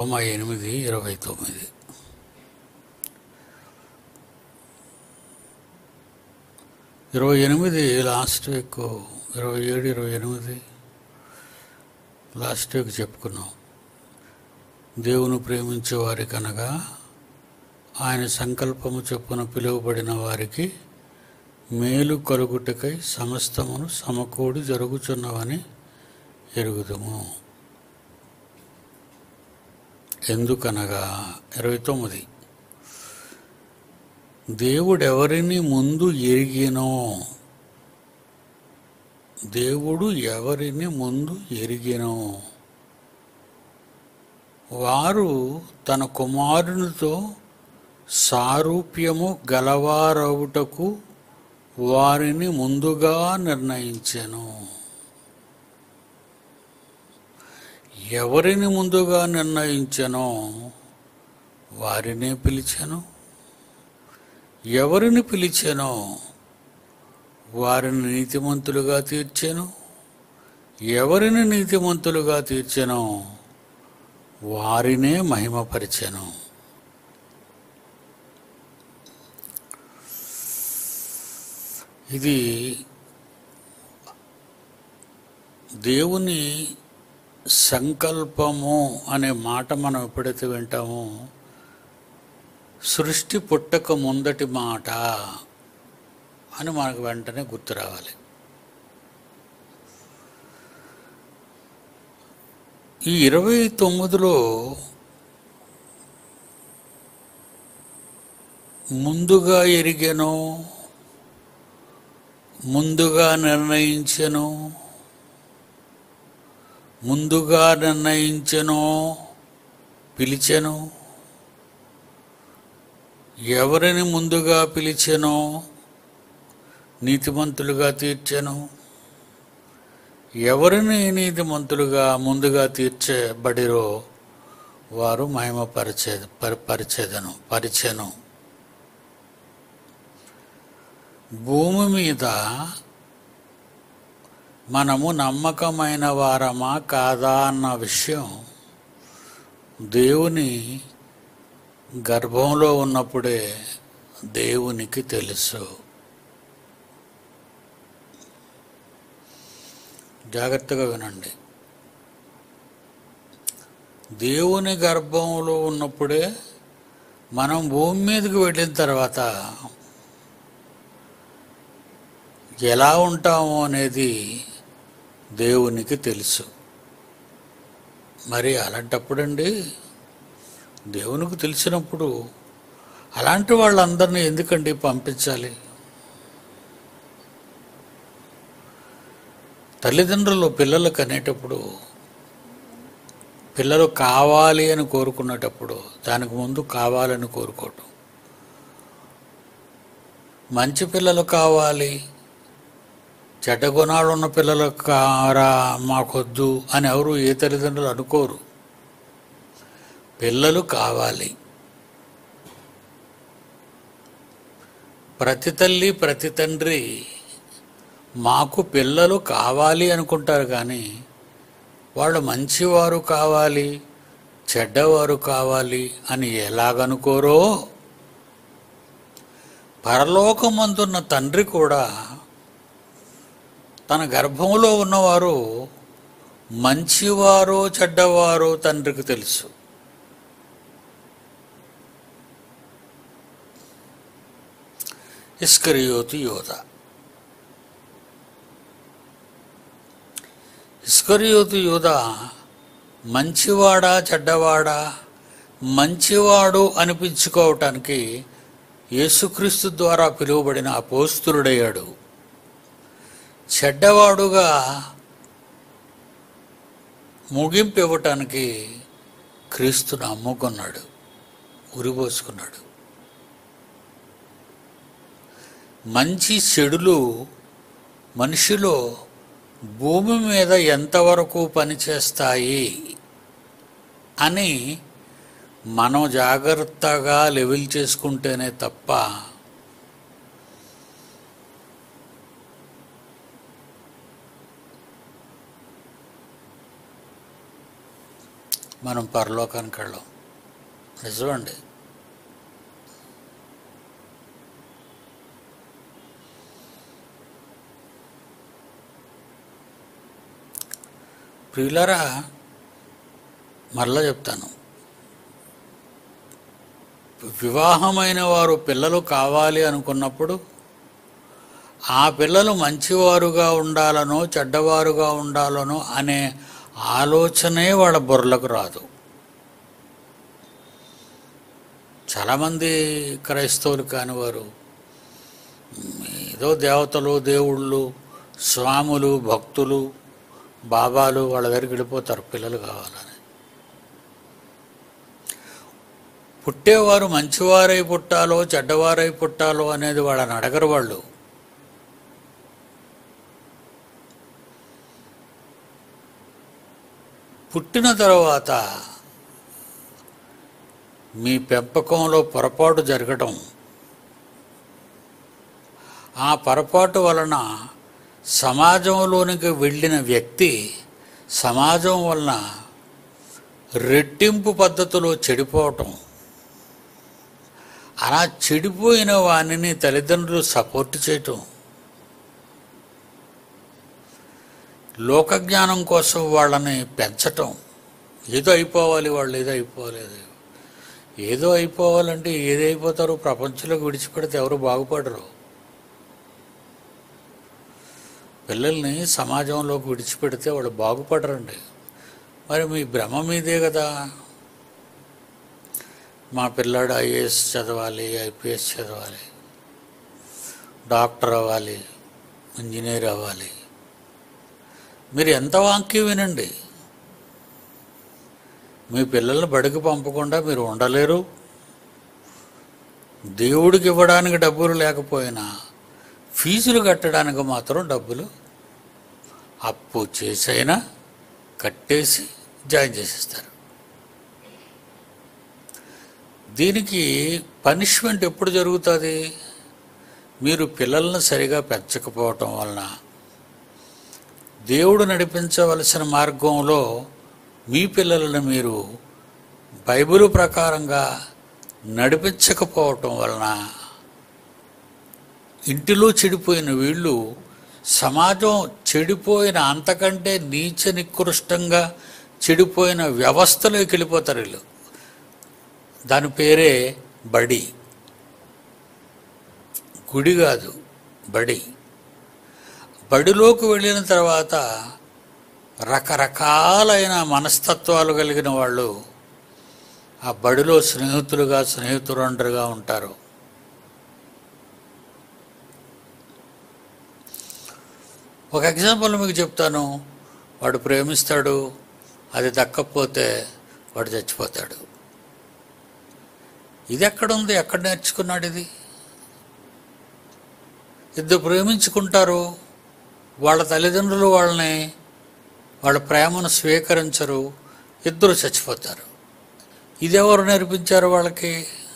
రోమా ఎనిమిది ఇరవై తొమ్మిది ఇరవై ఎనిమిది లాస్ట్ వీక్ ఇరవై ఏడు ఇరవై ఎనిమిది లాస్ట్ వీక్ చెప్పుకున్నాం దేవుని ప్రేమించే వారికి అనగా ఆయన సంకల్పము చొప్పున పిలువబడిన వారికి మేలు కలుగుటకై సమస్తమును సమకూడి జరుగుచున్నవని ఎరుగుదము ఎందుకనగా ఇరవై తొమ్మిది దేవుడెవరిని ముందు ఎరిగినో దేవుడు ఎవరిని ముందు ఎరిగినో వారు తన కుమారునితో సారూప్యము గలవారవుటకు వారిని ముందుగా నిర్ణయించెను ఎవరిని ముందుగా నిర్ణయించెనో వారినే పిలిచెను ఎవరిని పిలిచెనో వారిని నీతిమంతులుగా తీర్చెను ఎవరిని నీతిమంతులుగా తీర్చెనో వారినే మహిమపరిచెను ఇది దేవుని సంకల్పము అనే మాట మనం ఎప్పుడైతే వింటామో సృష్టి పుట్టక ముందటి మాట అని మనకు వెంటనే గుర్తు రావాలి ఈ ఇరవై తొమ్మిదిలో ముందుగా ఎరిగెను ముందుగా నిర్ణయించెను ముందుగా నిర్ణయించెను పిలిచెను ఎవరిని ముందుగా పిలిచెనో నీతిమంతులుగా తీర్చెను ఎవరిని నీతిమంతులుగా ముందుగా తీర్చబడిరో వారు మహిమపరిచే పరి- పరిచేదను పరిచెను భూమి మీద మనము నమ్మకమైన వారమా కాదా అన్న విషయం దేవుని గర్భంలో ఉన్నప్పుడే దేవునికి తెలుసు జాగ్రత్తగా వినండి దేవుని గర్భంలో ఉన్నప్పుడే మనం భూమి మీదకి వెళ్ళిన తర్వాత ఎలా ఉంటాము అనేది దేవునికి తెలుసు మరి అలాంటప్పుడండి దేవునికి తెలిసినప్పుడు అలాంటి వాళ్ళందరినీ ఎందుకండి పంపించాలి తల్లిదండ్రులు పిల్లలకు అనేటప్పుడు పిల్లలు కావాలి అని కోరుకునేటప్పుడు దానికి ముందు కావాలని కోరుకోవటం మంచి పిల్లలు కావాలి చెడ్డ గుణాలు ఉన్న పిల్లలకు కారా మాకొద్దు అని ఎవరు ఏ తల్లిదండ్రులు అనుకోరు పిల్లలు కావాలి ప్రతి తల్లి ప్రతి తండ్రి మాకు పిల్లలు కావాలి అనుకుంటారు కానీ వాళ్ళు మంచివారు కావాలి చెడ్డవారు కావాలి అని ఎలాగనుకోరో పరలోకమందున్న తండ్రి కూడా తన గర్భంలో ఉన్నవారు మంచివారో చెడ్డవారో తండ్రికి తెలుసు ఇస్కరియోతు యోధ ఇస్కరియోతు యోధ మంచివాడా చెడ్డవాడా మంచివాడు అనిపించుకోవటానికి యేసుక్రీస్తు ద్వారా పిలువబడిన అపోస్తులుడయ్యాడు చెడ్డవాడుగా ముగింపు ఇవ్వటానికి క్రీస్తును అమ్ముకున్నాడు ఉరిపోసుకున్నాడు మంచి చెడులు మనిషిలో భూమి మీద ఎంతవరకు పనిచేస్తాయి అని మనం జాగ్రత్తగా లెవెల్ చేసుకుంటేనే తప్ప మనం పరలోకానికి వెళ్ళాం నిజమండి ప్రియులరా మరలా చెప్తాను వివాహమైన వారు పిల్లలు కావాలి అనుకున్నప్పుడు ఆ పిల్లలు మంచివారుగా ఉండాలనో చెడ్డవారుగా ఉండాలనో అనే ఆలోచనే వాళ్ళ బుర్రలకు రాదు చాలామంది క్రైస్తవులు కానివారు ఏదో దేవతలు దేవుళ్ళు స్వాములు భక్తులు బాబాలు వాళ్ళ దగ్గరికి వెళ్ళిపోతారు పిల్లలు కావాలని పుట్టేవారు మంచివారై పుట్టాలో చెడ్డవారై పుట్టాలో అనేది వాళ్ళని అడగరు వాళ్ళు పుట్టిన తర్వాత మీ పెంపకంలో పొరపాటు జరగడం ఆ పొరపాటు వలన సమాజంలోనికి వెళ్ళిన వ్యక్తి సమాజం వలన రెట్టింపు పద్ధతిలో చెడిపోవటం అలా చెడిపోయిన వాణిని తల్లిదండ్రులు సపోర్ట్ చేయటం లోకజ్ఞానం కోసం వాళ్ళని పెంచటం ఏదో అయిపోవాలి వాళ్ళు ఏదో అయిపోవాలి ఏదో ఏదో అయిపోవాలంటే ఏది అయిపోతారు ప్రపంచంలోకి విడిచిపెడితే ఎవరు బాగుపడరు పిల్లల్ని సమాజంలోకి విడిచిపెడితే వాళ్ళు బాగుపడరండి మరి మీ భ్రమ మీదే కదా మా పిల్లాడు ఐఏఎస్ చదవాలి ఐపీఎస్ చదవాలి డాక్టర్ అవ్వాలి ఇంజనీర్ అవ్వాలి మీరు ఎంత వాక్యం వినండి మీ పిల్లల్ని బడికి పంపకుండా మీరు ఉండలేరు దేవుడికి ఇవ్వడానికి డబ్బులు లేకపోయినా ఫీజులు కట్టడానికి మాత్రం డబ్బులు అప్పు చేసైనా కట్టేసి జాయిన్ చేసేస్తారు దీనికి పనిష్మెంట్ ఎప్పుడు జరుగుతుంది మీరు పిల్లల్ని సరిగా పెంచకపోవటం వలన దేవుడు నడిపించవలసిన మార్గంలో మీ పిల్లలను మీరు బైబిల్ ప్రకారంగా నడిపించకపోవటం వలన ఇంటిలో చెడిపోయిన వీళ్ళు సమాజం చెడిపోయిన అంతకంటే నీచ నికృష్టంగా చెడిపోయిన వ్యవస్థలోకి వెళ్ళిపోతారు వీళ్ళు దాని పేరే బడి గుడి కాదు బడి బడిలోకి వెళ్ళిన తర్వాత రకరకాలైన మనస్తత్వాలు కలిగిన వాళ్ళు ఆ బడిలో స్నేహితులుగా స్నేహితులండరుగా ఉంటారు ఒక ఎగ్జాంపుల్ మీకు చెప్తాను వాడు ప్రేమిస్తాడు అది దక్కపోతే వాడు చచ్చిపోతాడు ఇది ఎక్కడుంది ఎక్కడ నేర్చుకున్నాడు ఇది ఇద్దరు ప్రేమించుకుంటారు వాళ్ళ తల్లిదండ్రులు వాళ్ళని వాళ్ళ ప్రేమను స్వీకరించరు ఇద్దరు చచ్చిపోతారు ఇది ఎవరు నేర్పించారు వాళ్ళకి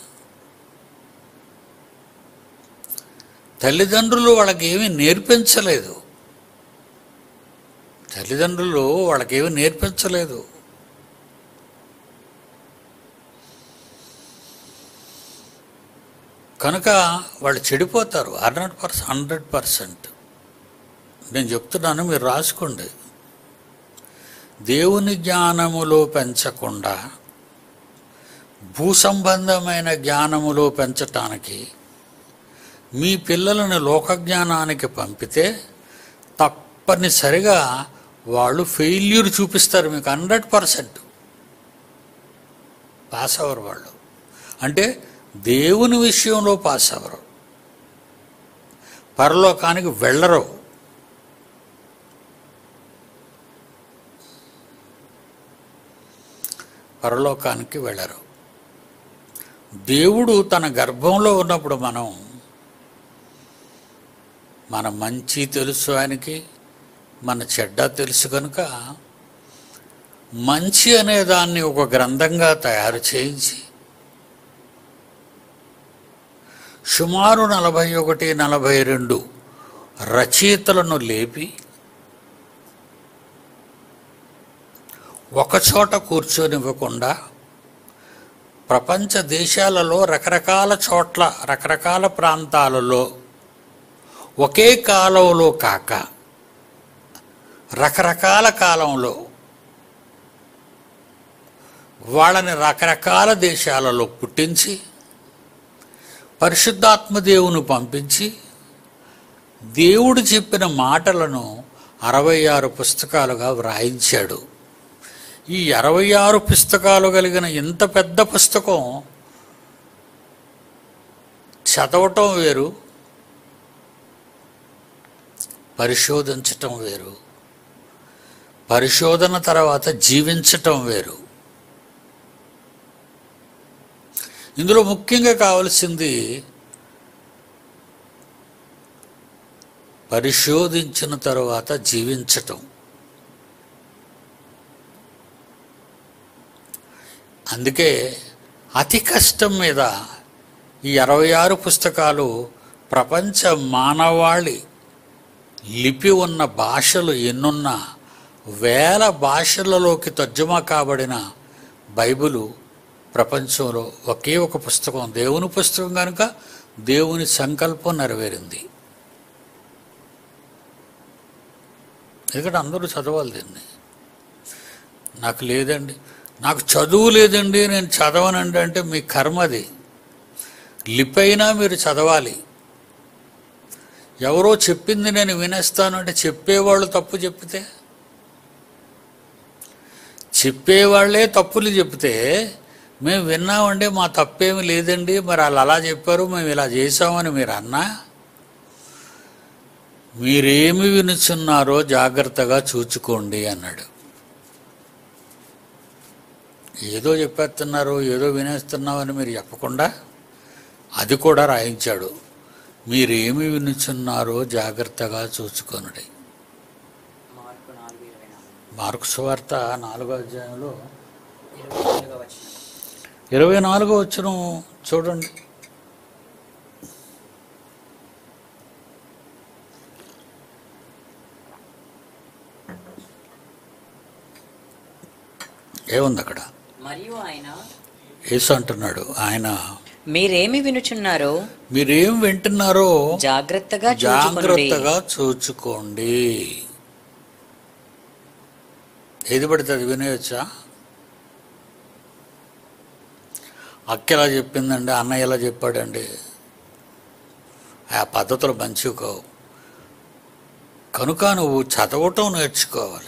తల్లిదండ్రులు వాళ్ళకి ఏమీ నేర్పించలేదు తల్లిదండ్రులు వాళ్ళకేమీ నేర్పించలేదు కనుక వాళ్ళు చెడిపోతారు హండ్రెడ్ పర్సెంట్ హండ్రెడ్ పర్సెంట్ నేను చెప్తున్నాను మీరు రాసుకోండి దేవుని జ్ఞానములో పెంచకుండా భూ సంబంధమైన జ్ఞానములో పెంచటానికి మీ పిల్లలను లోకజ్ఞానానికి పంపితే తప్పనిసరిగా వాళ్ళు ఫెయిల్యూర్ చూపిస్తారు మీకు హండ్రెడ్ పర్సెంట్ పాస్ అవ్వరు వాళ్ళు అంటే దేవుని విషయంలో పాస్ అవ్వరు పరలోకానికి వెళ్ళరు పరలోకానికి వెళ్ళరు దేవుడు తన గర్భంలో ఉన్నప్పుడు మనం మన మంచి తెలుసు ఆయనకి మన చెడ్డ తెలుసు కనుక మంచి అనే దాన్ని ఒక గ్రంథంగా తయారు చేయించి సుమారు నలభై ఒకటి నలభై రెండు రచయితలను లేపి ఒకచోట కూర్చొనివ్వకుండా ప్రపంచ దేశాలలో రకరకాల చోట్ల రకరకాల ప్రాంతాలలో ఒకే కాలంలో కాక రకరకాల కాలంలో వాళ్ళని రకరకాల దేశాలలో పుట్టించి పరిశుద్ధాత్మ దేవుని పంపించి దేవుడు చెప్పిన మాటలను అరవై ఆరు పుస్తకాలుగా వ్రాయించాడు ఈ అరవై ఆరు పుస్తకాలు కలిగిన ఇంత పెద్ద పుస్తకం చదవటం వేరు పరిశోధించటం వేరు పరిశోధన తర్వాత జీవించటం వేరు ఇందులో ముఖ్యంగా కావలసింది పరిశోధించిన తర్వాత జీవించటం అందుకే అతి కష్టం మీద ఈ అరవై ఆరు పుస్తకాలు ప్రపంచ మానవాళి లిపి ఉన్న భాషలు ఎన్నున్నా వేల భాషలలోకి తర్జుమా కాబడిన బైబిలు ప్రపంచంలో ఒకే ఒక పుస్తకం దేవుని పుస్తకం కనుక దేవుని సంకల్పం నెరవేరింది ఎందుకంటే అందరూ చదవాలి దీన్ని నాకు లేదండి నాకు చదువు లేదండి నేను చదవనండి అంటే మీ కర్మది లిపైనా మీరు చదవాలి ఎవరో చెప్పింది నేను వినేస్తాను అంటే చెప్పేవాళ్ళు తప్పు చెప్తే చెప్పేవాళ్ళే తప్పులు చెప్తే మేము విన్నామండి మా తప్పేమి లేదండి మరి వాళ్ళు అలా చెప్పారు మేము ఇలా చేసామని మీరు అన్నా మీరేమి వినుచున్నారో జాగ్రత్తగా చూచుకోండి అన్నాడు ఏదో చెప్పేస్తున్నారు ఏదో వినేస్తున్నామని మీరు చెప్పకుండా అది కూడా రాయించాడు మీరేమి వినుచున్నారో జాగ్రత్తగా చూచుకొనుడి మార్కు నాలుగు ఇరవై నాలుగు మార్కు సువార్త నాలుగో అధ్యాయంలో ఇరవై నాలుగవ వచనం ఇరవై నాలుగో వచ్చిన చూడండి ఏముంది అక్కడ మరియు ఆయన యేసు అంటున్నాడు ఆయన మీరేమి వినుచున్నారో మీరేం వింటున్నారో జాగ్రత్తగా చూచుకొనుడి జాగ్రత్తగా చూచుకోండి ఏది పడితే అది వినేయచ్చా అక్క ఎలా చెప్పిందండి అన్నయ్య ఎలా చెప్పాడండి ఆ పద్ధతులు మంచివి కావు కనుక నువ్వు చదవటం నేర్చుకోవాలి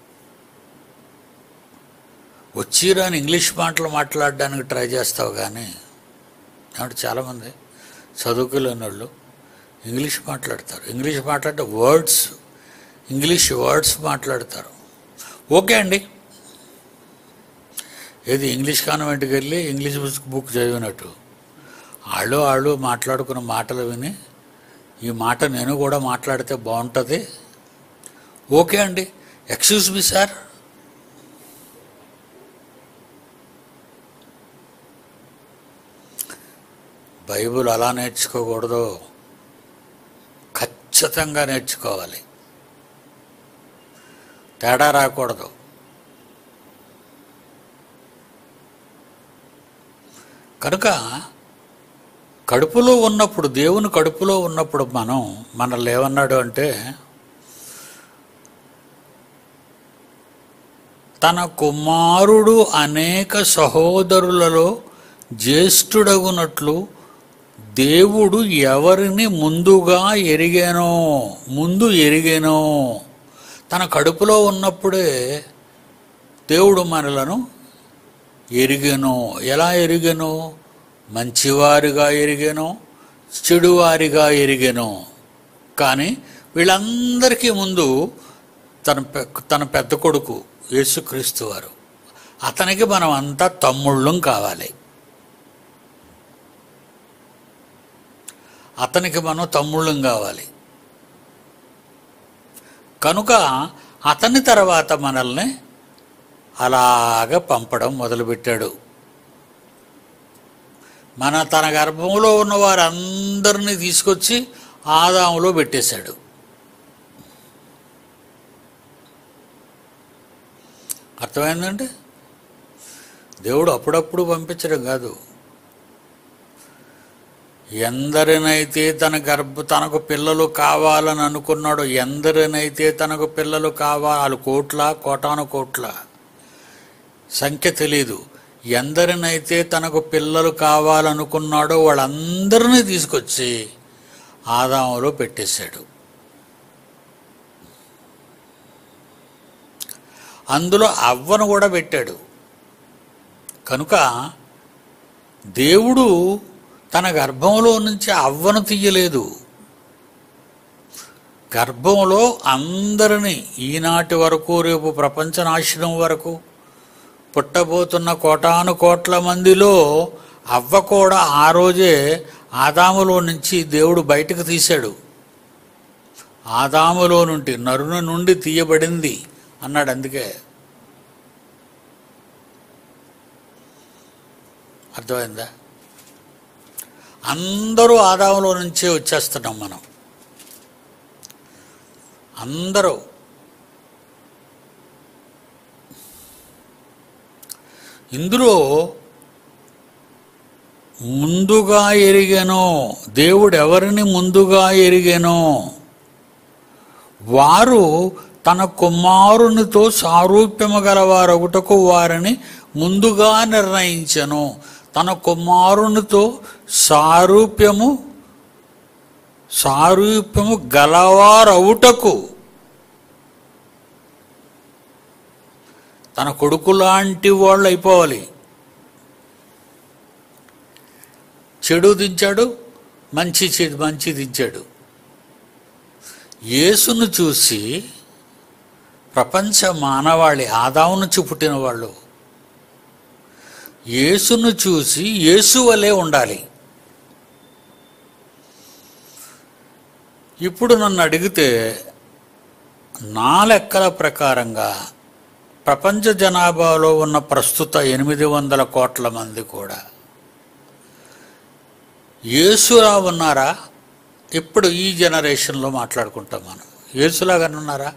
వచ్చిరాని ఇంగ్లీష్ మాటలు మాట్లాడడానికి ట్రై చేస్తావు కానీ కాబట్టి చాలామంది చదువుకోలేని వాళ్ళు ఇంగ్లీష్ మాట్లాడతారు ఇంగ్లీష్ మాట్లాడితే వర్డ్స్ ఇంగ్లీష్ వర్డ్స్ మాట్లాడతారు ఓకే అండి ఏది ఇంగ్లీష్ కాన్వెంట్కి వెళ్ళి ఇంగ్లీష్ బుక్ బుక్ చదివినట్టు వాళ్ళు వాళ్ళు మాట్లాడుకున్న మాటలు విని ఈ మాట నేను కూడా మాట్లాడితే బాగుంటుంది ఓకే అండి ఎక్స్క్యూజ్ మీ సార్ బైబుల్ అలా నేర్చుకోకూడదు ఖచ్చితంగా నేర్చుకోవాలి తేడా రాకూడదు కనుక కడుపులో ఉన్నప్పుడు దేవుని కడుపులో ఉన్నప్పుడు మనం మనల్ని ఏమన్నాడు అంటే తన కుమారుడు అనేక సహోదరులలో జ్యేష్ఠుడగునట్లు దేవుడు ఎవరిని ముందుగా ఎరిగానో ముందు ఎరిగానో తన కడుపులో ఉన్నప్పుడే దేవుడు మనలను ఎరిగెను ఎలా ఎరిగెను మంచివారిగా ఎరిగెను చెడువారిగా ఎరిగెను కానీ వీళ్ళందరికీ ముందు తన పె- తన పెద్ద కొడుకు యేసుక్రీస్తు వారు అతనికి మనం అంతా తమ్ముళ్ళం కావాలి అతనికి మనం తమ్ముళ్ళం కావాలి కనుక అతని తర్వాత మనల్ని అలాగ పంపడం మొదలుపెట్టాడు మన తన గర్భంలో ఉన్న వారందరినీ తీసుకొచ్చి ఆదాములో పెట్టేశాడు అర్థమైందండి దేవుడు అప్పుడప్పుడు పంపించడం కాదు ఎందరినైతే తన గర్భ తనకు పిల్లలు కావాలని అనుకున్నాడో ఎందరినైతే తనకు పిల్లలు కావాలి వాళ్ళు కోట్ల కోటాను కోట్ల సంఖ్య తెలీదు ఎందరినైతే తనకు పిల్లలు కావాలనుకున్నాడో వాళ్ళందరినీ తీసుకొచ్చి ఆదాములో పెట్టేశాడు అందులో అవ్వను కూడా పెట్టాడు కనుక దేవుడు తన గర్భంలో నుంచి అవ్వను తీయలేదు గర్భంలో అందరినీ ఈనాటి వరకు రేపు ప్రపంచ నాశనం వరకు పుట్టబోతున్న కోటాను కోట్ల మందిలో అవ్వ కూడా ఆ రోజే ఆదాములో నుంచి దేవుడు బయటకు తీశాడు ఆదాములో నుండి నరుని నుండి తీయబడింది అన్నాడు అందుకే అర్థమైందా అందరూ ఆదాములో నుంచే వచ్చేస్తున్నాం మనం అందరూ ఇందులో ముందుగా ఎరిగెనో దేవుడు ఎవరిని ముందుగా ఎరిగెనో వారు తన కుమారునితో సారూప్యము గలవారొకటకు వారిని ముందుగా నిర్ణయించెను తన కుమారునితో సారూప్యము సారూప్యము గలవారవుటకు తన కొడుకు లాంటి వాళ్ళు అయిపోవాలి చెడు దించాడు మంచి చెడు మంచి దించాడు యేసును చూసి ప్రపంచ మానవాళి ఆదాము నుంచి పుట్టిన వాళ్ళు యేసును చూసి యేసు వలె ఉండాలి ఇప్పుడు నన్ను అడిగితే నా లెక్కల ప్రకారంగా ప్రపంచ జనాభాలో ఉన్న ప్రస్తుత ఎనిమిది వందల కోట్ల మంది కూడా యేసులా ఉన్నారా ఇప్పుడు ఈ జనరేషన్లో మాట్లాడుకుంటాం మనం యేసులాగానే ఉన్నారా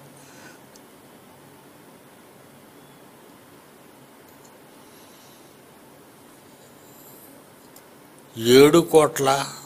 ఏడు కోట్ల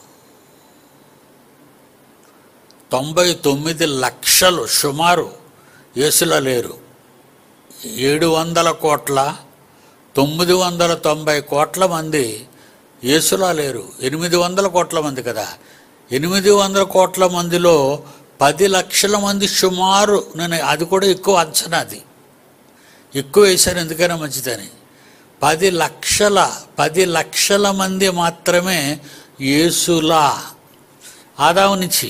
తొంభై తొమ్మిది లక్షలు సుమారు యేసులో లేరు ఏడు వందల కోట్ల తొమ్మిది వందల తొంభై కోట్ల మంది యేసులా లేరు ఎనిమిది వందల కోట్ల మంది కదా ఎనిమిది వందల కోట్ల మందిలో పది లక్షల మంది సుమారు నేను అది కూడా ఎక్కువ అంచనా అది ఎక్కువ వేశాను ఎందుకైనా మంచిదని పది లక్షల పది లక్షల మంది మాత్రమే యేసులా ఆదాము నుంచి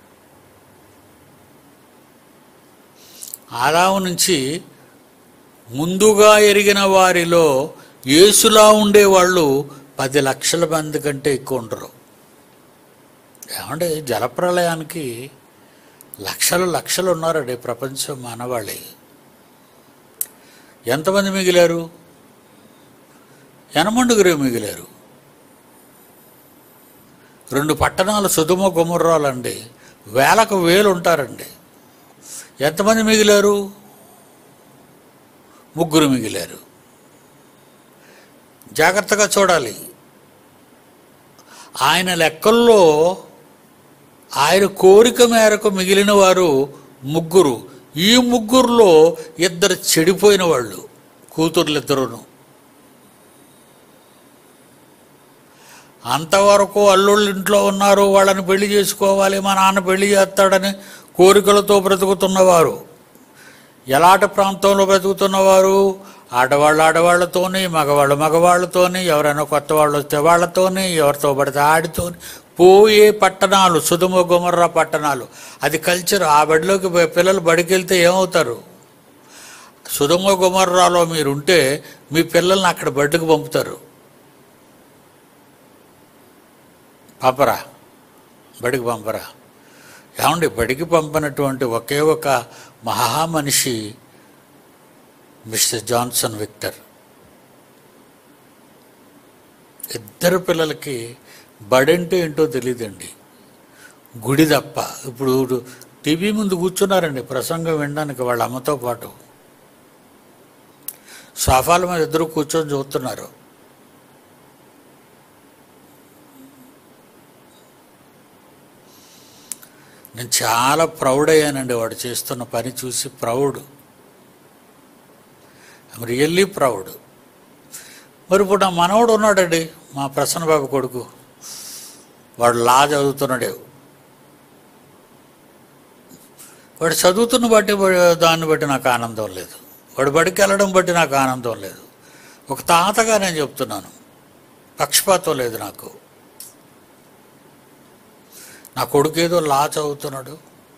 ఆదాము నుంచి ముందుగా ఎరిగిన వారిలో యేసులా ఉండేవాళ్ళు పది లక్షల మంది కంటే ఎక్కువ ఉండరు ఏమంటే జలప్రలయానికి లక్షలు లక్షలు ఉన్నారండి ప్రపంచం మానవాళి ఎంతమంది మిగిలారు ఎనమండుగురే మిగిలారు రెండు పట్టణాలు సుధుమ గుమర్రాలండి వేలకు వేలు ఉంటారండి ఎంతమంది మిగిలారు ముగ్గురు మిగిలారు జాగ్రత్తగా చూడాలి ఆయన లెక్కల్లో ఆయన కోరిక మేరకు మిగిలిన వారు ముగ్గురు ఈ ముగ్గురులో ఇద్దరు చెడిపోయిన వాళ్ళు కూతుర్లిద్దరును అంతవరకు అల్లుళ్ళు ఇంట్లో ఉన్నారు వాళ్ళని పెళ్లి చేసుకోవాలి మా నాన్న పెళ్లి చేస్తాడని కోరికలతో బ్రతుకుతున్నవారు ఎలాంటి ప్రాంతంలో బ్రతుకుతున్నవారు ఆడవాళ్ళు ఆడవాళ్ళతోని మగవాళ్ళు మగవాళ్ళతోని ఎవరైనా కొత్త వాళ్ళు వస్తే వాళ్ళతోని ఎవరితో పడితే ఆడితోని పోయే పట్టణాలు సుధుమ గుమర్రా పట్టణాలు అది కల్చర్ ఆ బడిలోకి పి- పిల్లలు బడికి వెళ్తే ఏమవుతారు సుధుమ గుమర్రాలో మీరుంటే మీ పిల్లల్ని అక్కడ బడికి పంపుతారు పంపరా బడికి పంపరా ఏమండి బడికి పంపినటువంటి ఒకే ఒక మహామనిషి మిస్టర్ జాన్సన్ విక్టర్ ఇద్దరు పిల్లలకి బడంటే ఏంటో తెలియదండి గుడి తప్ప ఇప్పుడు టీవీ ముందు కూర్చున్నారండి ప్రసంగం వినడానికి వాళ్ళ అమ్మతో పాటు సోఫాల మీద ఇద్దరు కూర్చొని చూస్తున్నారు నేను చాలా ప్రౌడ్ అయ్యానండి వాడు చేస్తున్న పని చూసి ప్రౌడ్ ఐమ్ రియల్లీ ప్రౌడ్ మరి ఇప్పుడు నా మనవడు ఉన్నాడండి మా ప్రసన్న బాబు కొడుకు వాడు లా చదువుతున్నాడు వాడు చదువుతున్న బట్టి వాడు- దాన్ని బట్టి నాకు ఆనందం లేదు వాడు బడికి వెళ్ళడం బట్టి నాకు ఆనందం లేదు ఒక తాతగా నేను చెప్తున్నాను పక్షపాతం లేదు నాకు నా కొడుకు ఏదో లా చదువుతున్నాడు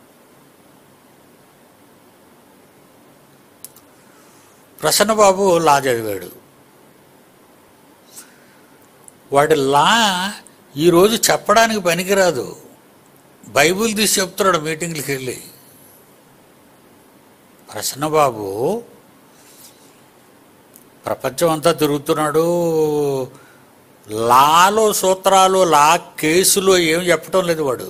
ప్రసన్నబాబు లా చదివాడు వాడి లా ఈరోజు చెప్పడానికి పనికిరాదు బైబిల్ తీసి చెప్తున్నాడు మీటింగ్లకి వెళ్ళి ప్రసన్నబాబు ప్రపంచం అంతా తిరుగుతున్నాడు లాలో సూత్రాలు లా కేసులు ఏం చెప్పటం లేదు వాడు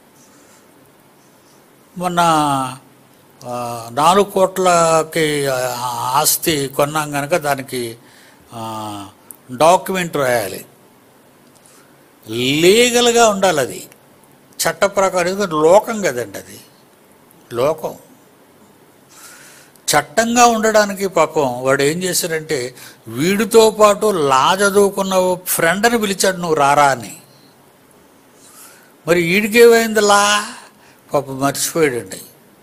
మొన్న ఆ, నాలుగు కోట్లకి ఆ, ఆస్తి కొన్నాం కనుక దానికి డాక్యుమెంట్ రాయాలి లీగల్గా ఉండాలి అది చట్ట ప్రకారం ఎందుకంటే లోకం కదండి అది లోకం చట్టంగా ఉండడానికి పాపం వాడు ఏం చేశాడంటే వీడితో పాటు లా చదువుకున్న ఫ్రెండ్ని పిలిచాడు నువ్వు రారా అని మరి వీడికేమైంది లా పాపం మర్చిపోయాడండి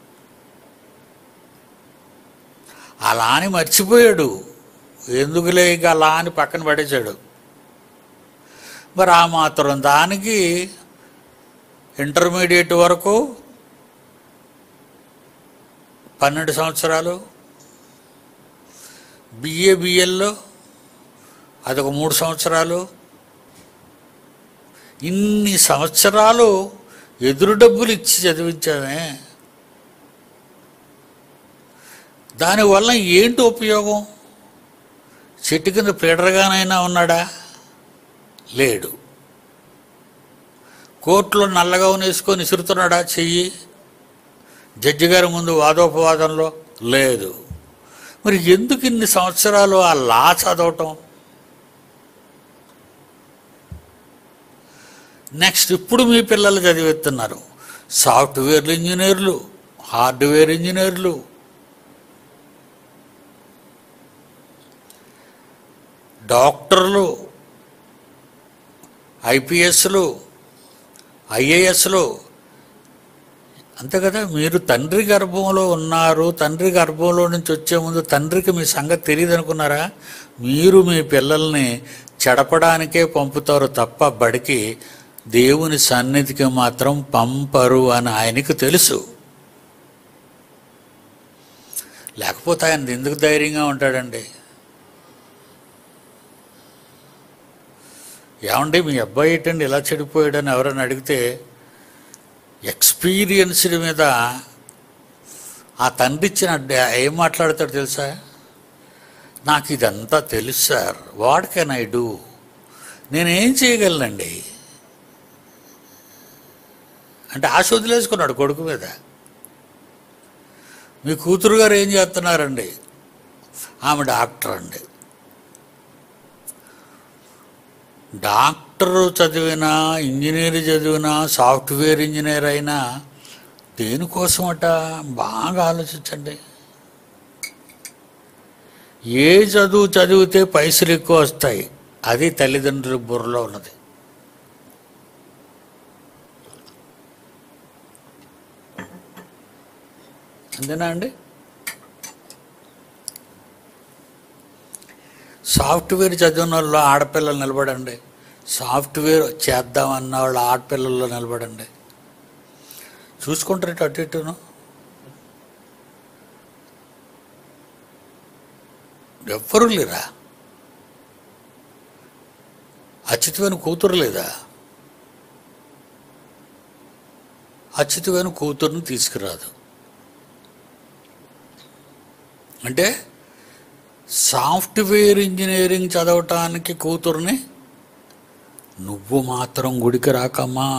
ఆ లాని మర్చిపోయాడు ఎందుకులే ఇక ఆ లా అని పక్కన పడేశాడు మరి ఆ మాత్రం దానికి ఇంటర్మీడియట్ వరకు పన్నెండు సంవత్సరాలు బిఏ బిఎల్లో అదొక మూడు సంవత్సరాలు ఇన్ని సంవత్సరాలు ఎదురు డబ్బులు ఇచ్చి చదివించామే దానివల్ల ఏంటి ఉపయోగం చెట్టు కింద పీడరగానైనా ఉన్నాడా లేడు కోర్టులో నల్లగౌన్ వేసుకొని ఇసురుతున్నాడా చెయ్యి జడ్జి గారి ముందు వాదోపవాదంలో లేదు మరి ఎందుకు ఇన్ని సంవత్సరాలు ఆ లా చదవటం నెక్స్ట్ ఇప్పుడు మీ పిల్లలు చదివేస్తున్నారు సాఫ్ట్వేర్ ఇంజనీర్లు హార్డ్వేర్ ఇంజనీర్లు డాక్టర్లు ఐపీఎస్లు ఐఏఎస్లు అంతే కదా మీరు తండ్రి గర్భంలో ఉన్నారు తండ్రి గర్భంలో నుంచి వచ్చే ముందు తండ్రికి మీ సంగతి తెలియదు అనుకున్నారా మీరు మీ పిల్లల్ని చెడపడానికే పంపుతారు తప్ప బడికి దేవుని సన్నిధికి మాత్రం పంపరు అని ఆయనకు తెలుసు లేకపోతే ఆయన ఎందుకు ధైర్యంగా ఉంటాడండి ఏమండి మీ అబ్బాయి ఏంటండి ఇలా చెడిపోయాడని ఎవరైనా అడిగితే ఎక్స్పీరియన్స్డ్ మీద ఆ తండ్రి ఇచ్చిన డ- ఏం మాట్లాడతాడు తెలుసా నాకు ఇదంతా తెలుసు sir what can I do నేనేం చేయగలనండి అంటే ఆశ వదిలేసుకున్నాడు కొడుకు మీద మీ కూతురు గారు ఏం చేస్తున్నారండి ఆమె డాక్టర్ అండి డాక్టర్ చదివినా ఇంజనీర్ చదివినా సాఫ్ట్వేర్ ఇంజనీర్ అయినా దేనికోసమట బాగా ఆలోచించండి ఏ చదువు చదివితే పైసలు ఎక్కువ వస్తాయి అది తల్లిదండ్రుల బుర్రలో ఉన్నది అంతేనా అండి సాఫ్ట్వేర్ చదివిన వాళ్ళు ఆడపిల్లలు నిలబడండి సాఫ్ట్వేర్ చేద్దామన్న వాళ్ళు ఆడపిల్లల్లో నిలబడండి చూసుకుంటారు అటు ఇటును ఎవ్వరూ లేరా అచ్యుతమైన కూతురు లేదా అచ్యుతమైన కూతురుని తీసుకురాదు అంటే సాఫ్ట్వేర్ ఇంజనీరింగ్ చదవటానికి కూతుర్ని నువ్వు మాత్రం గుడికి రాకమ్మా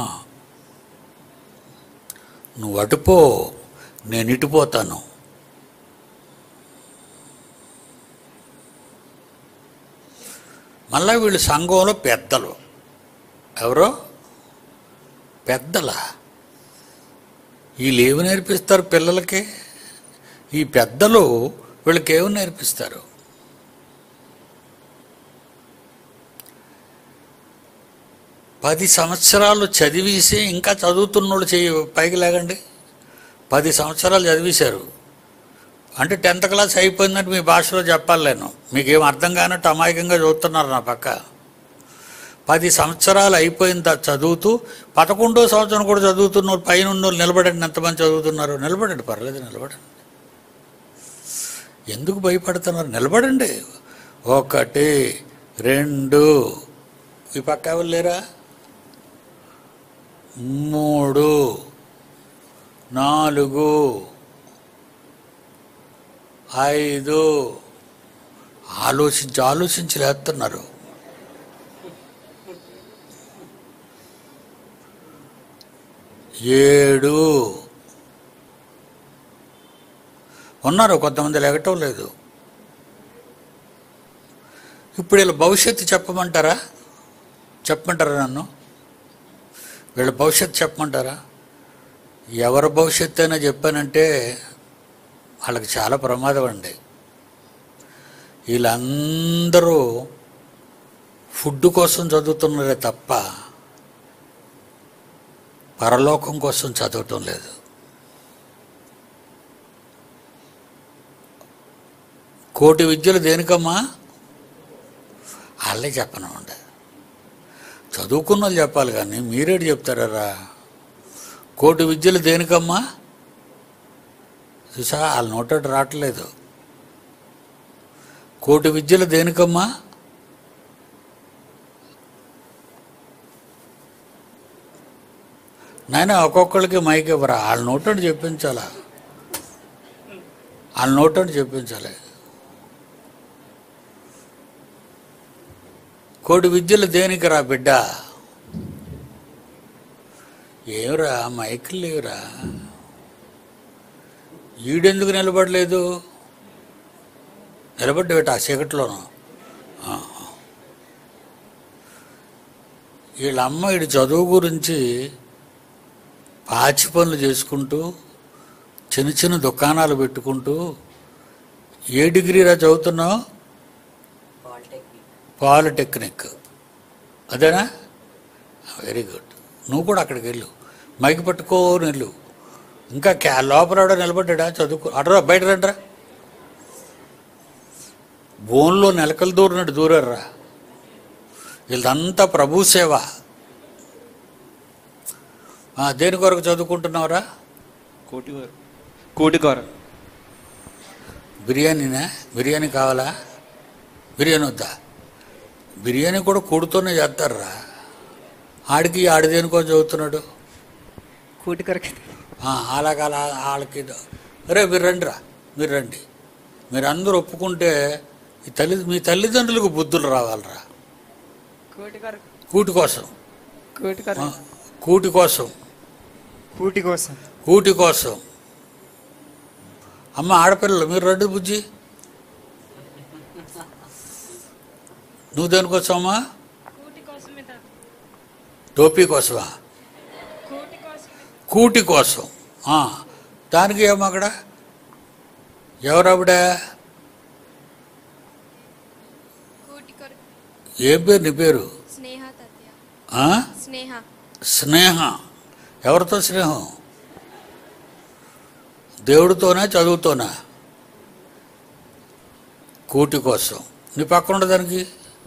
నువ్వు అటుపో నేను ఇటుపోతాను మళ్ళా వీళ్ళు సంఘంలో పెద్దలు ఎవరో పెద్దల వీళ్ళు ఏమి నేర్పిస్తారు పిల్లలకి ఈ పెద్దలు వీళ్ళకి ఏమి నేర్పిస్తారు పది సంవత్సరాలు చదివేసి ఇంకా చదువుతున్నోళ్ళు చెయ్యి పైకి లేకండి పది సంవత్సరాలు చదివేశారు అంటే టెన్త్ క్లాస్ అయిపోయిందంటే మీ భాషలో చెప్పాలి నేను మీకేం అర్థం కానట్టు అమాయకంగా చదువుతున్నారు నా పక్క పది సంవత్సరాలు అయిపోయిన తర్వాత చదువుతూ పదకొండో సంవత్సరం కూడా చదువుతున్న వాళ్ళు పైన ఉన్న వాళ్ళు నిలబడండి ఎంతమంది చదువుతున్నారు నిలబడండి పర్లేదు నిలబడండి ఎందుకు భయపడుతున్నారు నిలబడండి ఒకటి రెండు ఈ పక్క ఎవరు లేరా మూడు నాలుగు ఐదు ఆలోచించి ఆలోచించి లేస్తున్నారు ఏడు ఉన్నారు కొంతమంది లేగటం లేదు ఇప్పుడు వీళ్ళ భవిష్యత్తు చెప్పమంటారా చెప్పమంటారా నన్ను వీళ్ళ భవిష్యత్తు చెప్పమంటారా ఎవరి భవిష్యత్తు అయినా చెప్పానంటే వాళ్ళకి చాలా ప్రమాదం అండి వీళ్ళందరూ ఫుడ్ కోసం చదువుతున్నారే తప్ప పరలోకం కోసం చదవటం లేదు కోటి విద్యలు దేనికమ్మా వాళ్ళే చెప్పనమండి చదువుకున్న వాళ్ళు చెప్పాలి కానీ మీరేడు చెప్తారా కోటి విద్యలు దేనికమ్మా చూసా వాళ్ళ నోటోటి రావట్లేదు కోటి విద్యలు దేనికమ్మా నాయన ఒక్కొక్కరికి మైక్ ఇవ్వరా వాళ్ళ నోటోటి చెప్పించాలా వాళ్ళ నోటోటి చెప్పించాలి కోటి విద్యలు దేనికి రా బిడ్డ ఏమిరా మైకులు లేవురా ఈడెందుకు నిలబడలేదు నిలబడ్డేట ఆ చీకట్లోనూ ఆ. వీళ్ళ అమ్మ ఈడు చదువు గురించి పాచి పనులు చేసుకుంటూ చిన్న చిన్న దుకాణాలు పెట్టుకుంటూ ఏ డిగ్రీరా చదువుతున్నావు పాలిటెక్నిక్ పాలిటెక్నిక్ అదేనా వెరీ గుడ్ నువ్వు కూడా అక్కడికి వెళ్ళు మైక్ పట్టుకోని వెళ్ళు ఇంకా క్యా లోపల నిలబడ్డా చదువుకో అడరా బయట రండిరా బోన్లో నెలకలు దూరినట్టు దూరారా వీళ్ళదంతా ప్రభు సేవ ఆ, దేని కొరకు చదువుకుంటున్నావురా కోటి వారు కోటి కారు బిర్యానీనా బిర్యానీ కావాలా బిర్యానీ వద్దా బిర్యానీ కూడా కూడుతోనే చేస్తారా ఆడికి ఆడి దేనికో చదువుతున్నాడు కోటి కొరకు ఆ, అలాగ అలా వాళ్ళకి రే మీరు రండి రా మీరు రండి మీరు అందరూ ఒప్పుకుంటే ఈ తల్లి మీ తల్లిదండ్రులకు బుద్ధులు రావాలరా కోటి కొరకు కూటి కోసం కోటి ఆ, కొరకు కూటి కోసం కూటి కోసం కూటి కోసం అమ్మ ఆడపిల్లలు మీరు రండి బుజ్జి నువ్వు దేనికోసమమ్మా కూటి కోసమే తాత టోపీ కోసమా కూటి కోసమే కూటి కోసం ఆ, దానికి ఏమో అక్కడ ఎవరావిడ కూటి కొరకు ఏం పేరు నీ పేరు స్నేహ తత్య ఆ? స్నేహ స్నేహ ఎవరితో స్నేహం దేవుడితోనా చదువుతోనా కూటి కోసం నీ పక్కన ఉండదానికి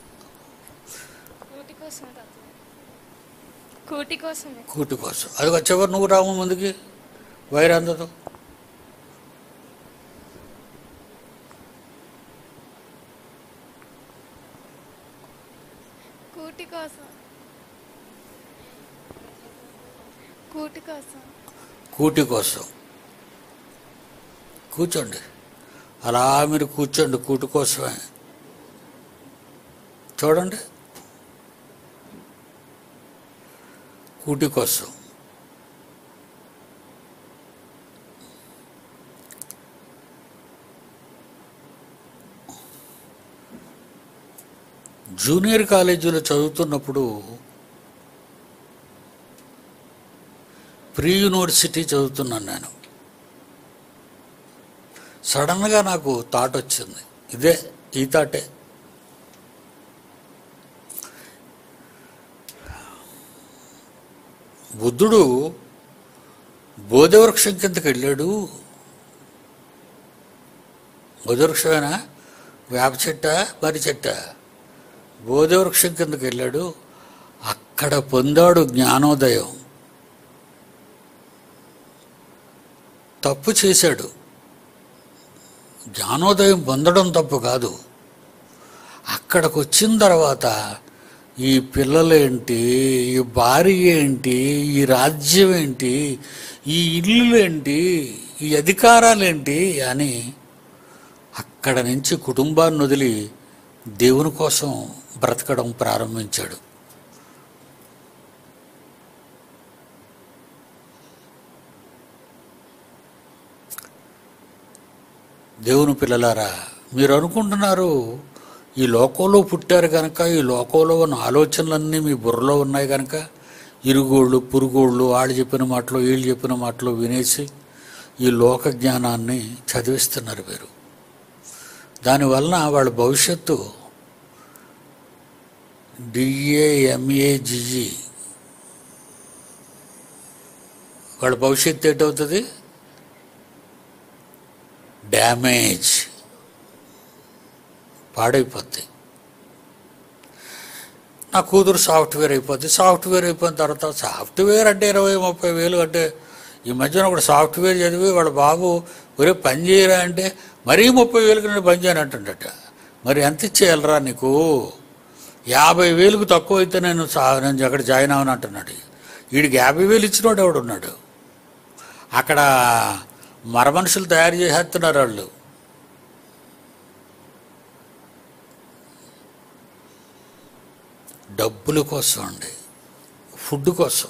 కూటి కోసమే తాత కూటి కోసమే కూటి కోసం అది వచ్చేవారు నువ్వు రాము ముందుకి వైరాందతో కూటి కోసం కూటి కోసం కూటి కోసం కూర్చోండి అలా మీరు కూర్చోండి కూటి కోసమే చూడండి కూటి కోసం జూనియర్ కాలేజీలో చదువుతున్నప్పుడు ప్రీ యూనివర్సిటీ చదువుతున్నాను నేను సడన్గా నాకు థాట్ వచ్చింది ఇదే ఈ థాటే బుద్ధుడు బోధవృక్షం కిందకి వెళ్ళాడు బోధవృక్షమేనా వేప చెట్ట మరి చెట్ట బోధవృక్షం కిందకి వెళ్ళాడు అక్కడ పొందాడు జ్ఞానోదయం తప్పు చేశాడు జ్ఞానోదయం పొందడం తప్పు కాదు అక్కడికి వచ్చిన తర్వాత ఈ పిల్లలేంటి ఈ భార్య ఏంటి ఈ రాజ్యం ఏంటి ఈ ఇల్లులేంటి ఈ అధికారాలేంటి అని అక్కడ నుంచి కుటుంబాన్ని వదిలి దేవుని కోసం బ్రతకడం ప్రారంభించాడు దేవుని పిల్లలారా మీరు అనుకుంటున్నారు ఈ లోకంలో పుట్టారు కనుక ఈ లోకంలో ఉన్న ఆలోచనలన్నీ మీ బుర్రలో ఉన్నాయి కనుక ఇరుగోళ్ళు పురుగోళ్ళు వాళ్ళు చెప్పిన మాటలు వీళ్ళు చెప్పిన మాటలు వినేసి ఈ లోక జ్ఞానాన్ని చదివిస్తున్నారు మీరు దానివలన వాళ్ళ భవిష్యత్తు డిఏ ఎంఏ జిజి వాళ్ళ భవిష్యత్తు ఏంటవుతుంది డ్యామేజ్ పాడైపోద్ది నా కూతురు సాఫ్ట్వేర్ అయిపోద్ది సాఫ్ట్వేర్ అయిపోయిన తర్వాత సాఫ్ట్వేర్ అంటే ఇరవై ముప్పై వేలు అంటే ఈ మధ్యన ఒకడు సాఫ్ట్వేర్ చదివి వాళ్ళ బాబు ఒరే పని చేయరా అంటే మరీ ముప్పై వేలకు నేను పని చేయను అంటుండట మరి ఎంత ఇచ్చేయాలరా నీకు యాభై వేలకు తక్కువ అయితే నేను సా నేను అక్కడ జాయిన్ అవను అంటున్నాడు వీడికి యాభై వేలు ఇచ్చినోడు ఎవడు ఉన్నాడు అక్కడ మర మనుషులు తయారు చేసేస్తున్నారు వాళ్ళు డబ్బుల కోసం అండి ఫుడ్ కోసం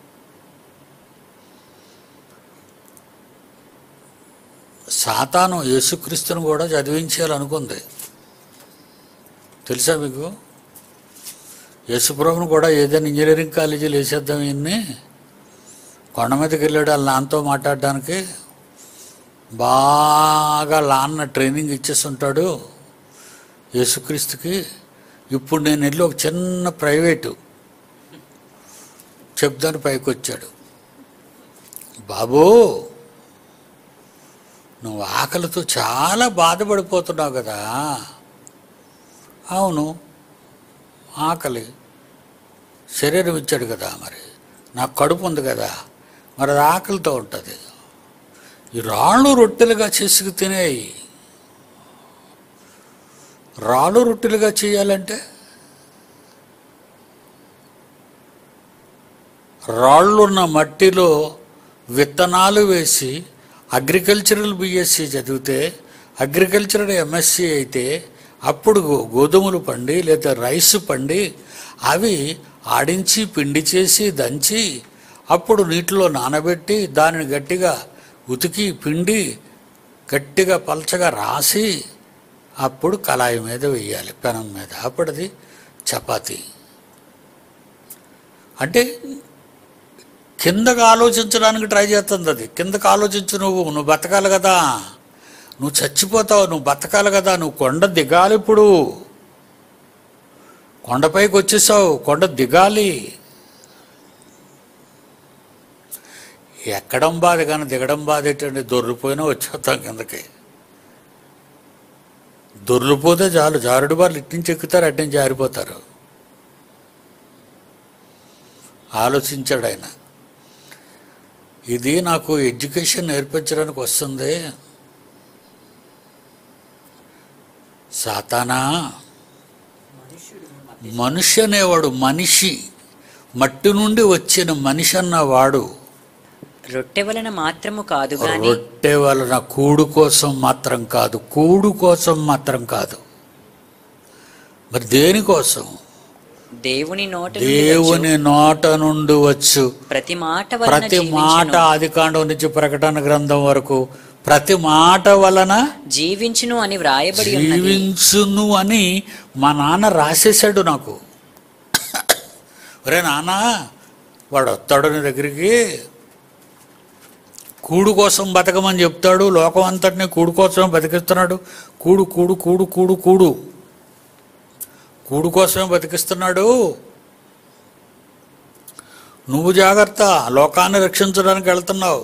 సాతాను యేసుక్రీస్తును కూడా చదివించాలనుకుంది తెలుసా మీకు యేసుప్రభుని కూడా ఏదైనా ఇంజనీరింగ్ కాలేజీలో వేసేద్దాం ఈయన్ని కొండ మీదకి వెళ్ళాడు వాళ్ళ నాన్నతో మాట్లాడడానికి బాగా లాన్న ట్రైనింగ్ ఇచ్చేస్తుంటాడు యేసుక్రీస్తుకి ఇప్పుడు నేను వెళ్ళి ఒక చిన్న ప్రైవేటు చెప్దాని పైకి వచ్చాడు బాబూ నువ్వు ఆకలితో చాలా బాధపడిపోతున్నావు కదా అవును ఆకలి శరీరం ఇచ్చాడు కదా మరి నాకు కడుపు ఉంది కదా మరి అది ఆకలితో ఉంటుంది ఈ రాళ్ళు రొట్టెలుగా చేసుకు తినేయి రాళ్ళు రొట్టెలుగా చేయాలంటే రాళ్ళున్న మట్టిలో విత్తనాలు వేసి అగ్రికల్చరల్ బిఎస్సి చదివితే అగ్రికల్చరల్ ఎంఎస్సి అయితే అప్పుడు గో- గోధుమలు పండి లేదా రైస్ పండి అవి ఆడించి పిండి చేసి దంచి అప్పుడు నీటిలో నానబెట్టి దానిని గట్టిగా ఉతికి పిండి గట్టిగా పలచగా రాసి అప్పుడు కళాయి మీద వేయాలి పెనం మీద అప్పుడు అది చపాతీ అంటే కిందకు ఆలోచించడానికి ట్రై చేస్తుంది అది కిందకు ఆలోచించు నువ్వు నువ్వు బతకాలి కదా నువ్వు చచ్చిపోతావు నువ్వు బతకాలి కదా నువ్వు కొండ దిగాలి ఇప్పుడు కొండపైకి వచ్చేసావు కొండ దిగాలి ఎక్కడం బాధ కానీ దిగడం బాధ ఏంటంటే దొర్లిపోయినా వచ్చేస్తాం కిందకి దొర్లిపోతే చాలు జారుడు బార్లు ఇట్నుంచి ఎక్కుతారు అట్నుంచి జారిపోతారు ఆలోచించాడు ఆయన ఇది నాకు ఎడ్యుకేషన్ నేర్పించడానికి వస్తుంది సాతానా మనుష్యుడు మనిషి అనేవాడు మనిషి మట్టి నుండి వచ్చిన మనిషి అన్నవాడు రొట్టె వలన మాత్రము కాదు గాని రొట్టె వలన కూడు కోసం మాత్రం కాదు కూడు కోసం మాత్రం కాదు మరి దేనికోసం దేవుని నోట నుండి వచ్చు దేవుని నోట నుండి వచ్చు ప్రతి మాట వలన ప్రతి మాట ఆది కాండం నుంచి ప్రకటన గ్రంథం వరకు ప్రతి మాట వలన జీవించును అని వ్రాయబడి ఉన్నది జీవించును అని మా నాన్న రాసేశాడు నాకు ఒరే నాన్న వాడు వస్తాడు నీ దగ్గరికి కూడు కోసం బతకమని చెప్తాడు లోకం అంతటిని కూడు కోసమే బతికిస్తున్నాడు కూడు కూడు కూడు కూడు కూడు కూడు కోసమే బతికిస్తున్నాడు నువ్వు జాగ్రత్త లోకాన్ని రక్షించడానికి వెళ్తున్నావు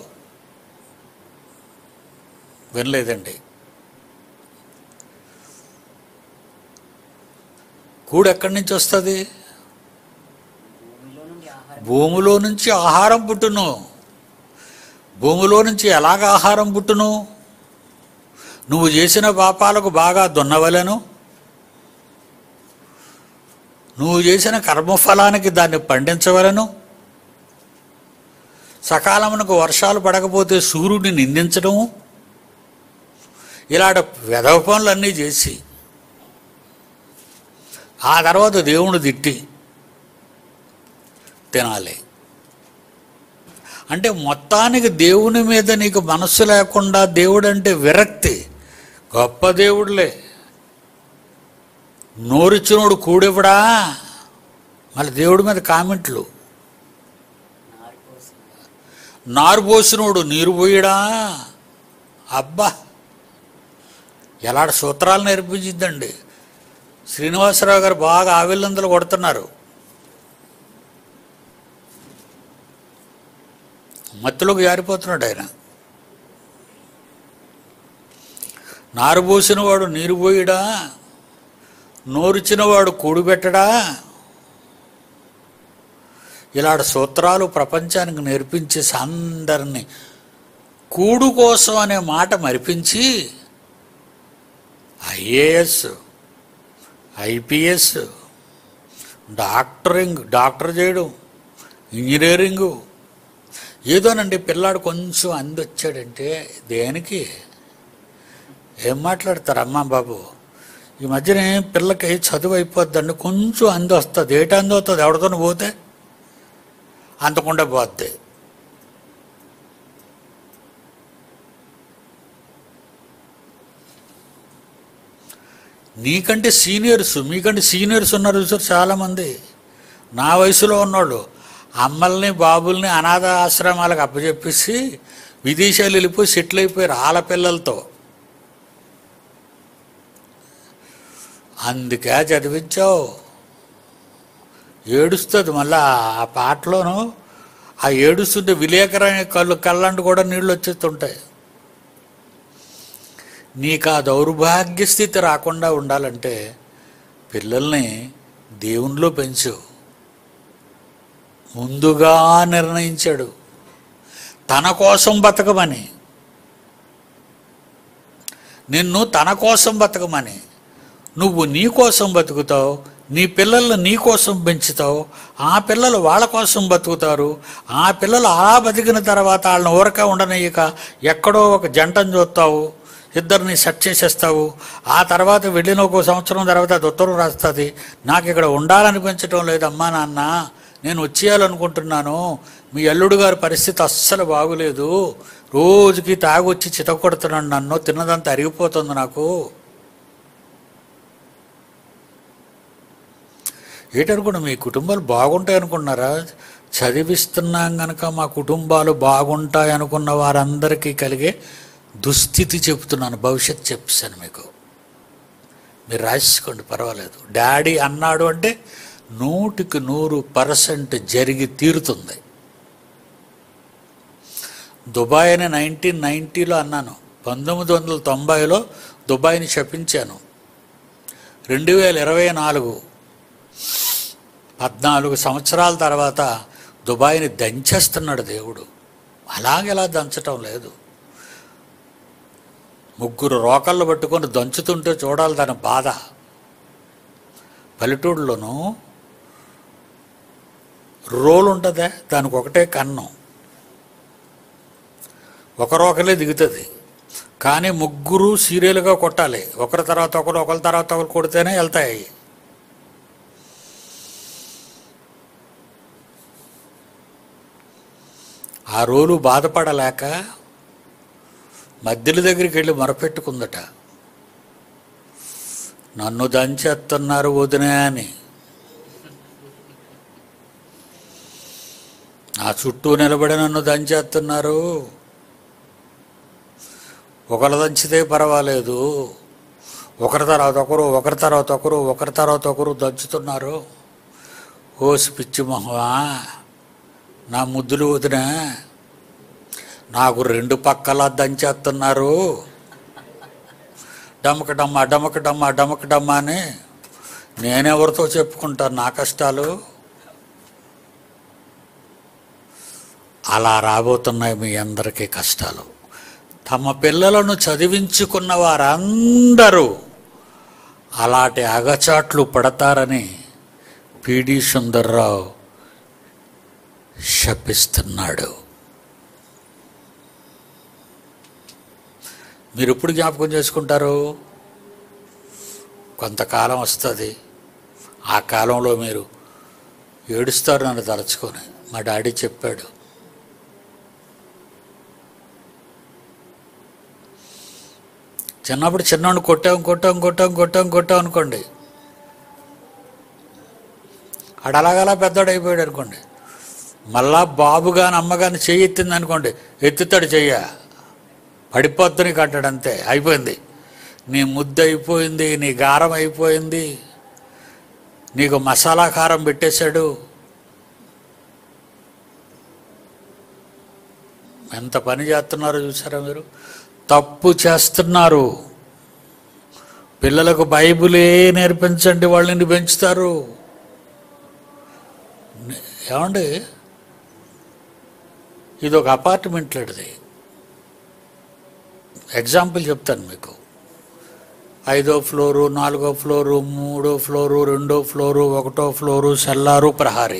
వినలేదండి కూడు ఎక్కడి నుంచి వస్తుంది భూమిలో నుంచి ఆహారం పుట్టును భూమిలో నుంచి ఎలాగ ఆహారం పుట్టును నువ్వు చేసిన పాపాలకు బాగా దున్నవలను నువ్వు చేసిన కర్మఫలానికి దాన్ని పండించవలను సకాలమునకు వర్షాలు పడకపోతే సూర్యుడిని నిందించడము ఇలాంటి వెధవ పనులన్నీ చేసి ఆ తర్వాత దేవుని తిట్టి తినాలి అంటే మొత్తానికి దేవుని మీద నీకు మనస్సు లేకుండా దేవుడు అంటే విరక్తి గొప్ప దేవుడులే నోరిచ్చినోడు కూడివ్వడా మళ్ళీ దేవుడి మీద కామెంట్లు నారు పోసినోడు నీరు పోయడా అబ్బా ఎలాంటి సూత్రాలు నేర్పించిందండి శ్రీనివాసరావు గారు బాగా ఆవిల్లందలు కొడుతున్నారు మత్తులోకి జారిపోతున్నాడు ఆయన నారు పోసిన వాడు నీరు పోయిడా నోరిచిన వాడు కూడుబెట్టడా ఇలాంటి సూత్రాలు ప్రపంచానికి నేర్పించేసి అందరినీ కూడు కోసం అనే మాట మరిపించి ఐఏఎస్ ఐపీఎస్ డాక్టరింగ్ డాక్టర్ చేయడం ఇంజనీరింగు ఏదోనండి పిల్లాడు కొంచెం అందొచ్చాడంటే దేనికి ఏం మాట్లాడతారు అమ్మా బాబు ఈ మధ్యన పిల్లకి చదువు అయిపోద్దండి కొంచెం అంది వస్తుంది ఏటి అంది వస్తుంది ఎవరితో పోతే అంతకుండా పోద్ది నీకంటే సీనియర్స్ మీకంటే సీనియర్స్ ఉన్నారు సార్ చాలామంది నా వయసులో ఉన్నోళ్ళు అమ్మల్ని బాబుల్ని అనాథ ఆశ్రమాలకు అప్పచెప్పేసి విదేశాలు వెళ్ళిపోయి సెటిల్ అయిపోయారు ఆల పిల్లలతో అందుకే చదివించావు ఏడుస్తుంది మళ్ళా ఆ పాటలోను ఆ ఏడుస్తుంటే విలేకరమైన కళ్ళు కళ్ళంటి కూడా నీళ్ళు వచ్చేస్తుంటాయి నీకు ఆ దౌర్భాగ్య స్థితి రాకుండా ఉండాలంటే పిల్లల్ని దేవునిలో పెంచు ముందుగా నిర్ణయించాడు తన కోసం బతకమని నిన్ను తన కోసం బతకమని నువ్వు నీ కోసం బతుకుతావు నీ పిల్లల్ని నీ కోసం పెంచుతావు ఆ పిల్లలు వాళ్ళ కోసం బతుకుతారు ఆ పిల్లలు అలా బతికిన తర్వాత వాళ్ళని ఊరక ఉండనయ్యక ఎక్కడో ఒక జంటను చూస్తావు ఇద్దరిని సెట్ చేసేస్తావు ఆ తర్వాత వెళ్ళిన ఒక సంవత్సరం తర్వాత అది ఉత్తరం రాస్తుంది నాకు ఇక్కడ ఉండాలనిపించటం లేదమ్మా నాన్న నేను వచ్చేయాలనుకుంటున్నాను మీ అల్లుడు గారి పరిస్థితి అస్సలు బాగులేదు రోజుకి తాగొచ్చి చితకొడుతున్నాడు నన్ను తిన్నదంతా అరిగిపోతుంది నాకు ఏటనుకున్నా మీ కుటుంబాలు బాగుంటాయి అనుకున్నారా చదివిస్తున్నాం గనక మా కుటుంబాలు బాగుంటాయి అనుకున్న వారందరికీ కలిగే దుస్థితి చెప్తున్నాను భవిష్యత్ చెప్పాను మీకు మీరు రాసుకోండి పర్వాలేదు డాడీ అన్నాడు అంటే నూటికి నూరు పర్సెంట్ జరిగి తీరుతుంది దుబాయ్ అని నైన్టీన్ నైంటీలో అన్నాను పంతొమ్మిది వందల తొంభైలో దుబాయ్ని శపించాను రెండు వేల ఇరవై నాలుగు పద్నాలుగు సంవత్సరాల తర్వాత దుబాయ్ని దంచేస్తున్నాడు దేవుడు అలాగెలా దంచటం లేదు ముగ్గురు రోకళ్ళు పట్టుకొని దంచుతుంటే చూడాలి దాని బాధ పల్లెటూళ్ళలోనూ రోలు ఉంటుందే దానికి ఒకటే కన్నం ఒక రోకలే దిగుతుంది కానీ ముగ్గురు సీరియల్గా కొట్టాలి ఒకరి తర్వాత ఒకరు ఒకరి తర్వాత ఒకరు కొడితేనే వెళ్తాయి ఆ రోలు బాధపడలేక మధ్యల దగ్గరికి వెళ్ళి మొరపెట్టుకుందట నన్ను దంచేస్తున్నారు వదినే అని నా చుట్టూ నిలబడి నన్ను దంచేస్తున్నారు ఒకరు దంచితే పర్వాలేదు ఒకరి తర్వాత ఒకరు ఒకరి తర్వాత ఒకరు ఒకరి తర్వాత ఒకరు దంచుతున్నారు ఓసి పిచ్చి మొహమా నా ముద్దులు వదిన నాకు రెండు పక్కల దంచేస్తున్నారు డమక డమ్మ డమక డమ్మ డమక డమ్మ అని నేనెవరితో చెప్పుకుంటాను నా కష్టాలు అలా రాబోతున్నాయి మీ అందరికీ కష్టాలు తమ పిల్లలను చదివించుకున్న వారందరూ అలాంటి అగచాట్లు పడతారని పిడి సుందర్రావు శపిస్తున్నాడు మీరు ఎప్పుడు జ్ఞాపకం చేసుకుంటారు కొంతకాలం వస్తుంది ఆ కాలంలో మీరు ఏడుస్తారు నన్ను తలుచుకొని మా డాడీ చెప్పాడు చిన్నప్పుడు చిన్నోడిని కొట్టాం కొట్టాం కొట్టాం కొట్టాం కొట్టాం అనుకోండి ఆడు అలాగలా పెద్దోడు అయిపోయాడు అనుకోండి మళ్ళా బాబు కానీ అమ్మ కానీ చెయ్యి ఎత్తింది అనుకోండి ఎత్తుతాడు చెయ్య పడిపోద్దు నీకు అంటాడు అంతే అయిపోయింది నీ ముద్ద అయిపోయింది నీ గారం అయిపోయింది నీకు మసాలా కారం పెట్టేశాడు ఎంత పని చేస్తున్నారో చూసారా మీరు తప్పు చేస్తున్నారు పిల్లలకు బైబిలే నేర్పించండి వాళ్ళని పెంచుతారు ఏమండి ఇది ఒక అపార్ట్మెంట్ లాంటిది ఎగ్జాంపుల్ చెప్తాను మీకు ఐదో ఫ్లోరు నాలుగో ఫ్లోరు మూడో ఫ్లోరు రెండో ఫ్లోరు ఒకటో ఫ్లోరు సెల్లారు ప్రహారీ